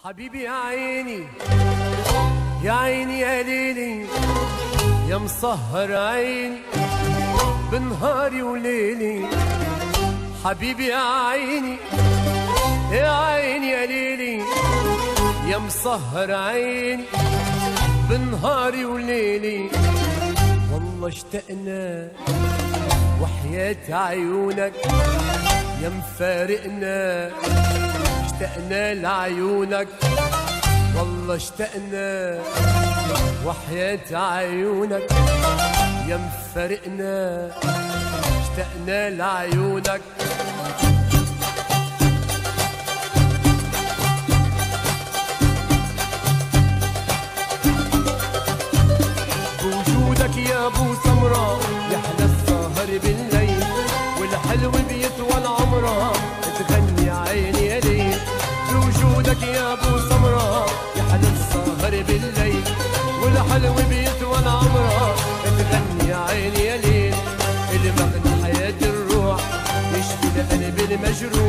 حبيبي يا عيني يا عيني يا ليلي يا مسهر عيني بنهاري وليلي حبيبي يا عيني يا عيني يا ليلي يا مسهر عيني بنهاري وليلي والله اشتقنا وحياة عيونك يا مفارقنا اشتقنا لعيونك والله اشتقنا وحياة عيونك يا مفارقنا اشتقنا لعيونك بوجودك يا ابو سمرة يحلى السهر بالليل والحلو بيطول عمره تغني عيني يا ليل بوجودك يا ابو سمرة يحلى السهر بالليل والحلو بيطول عمره تغني عيني يا ليل المغنى حياة الروح يشفي القلب المجروح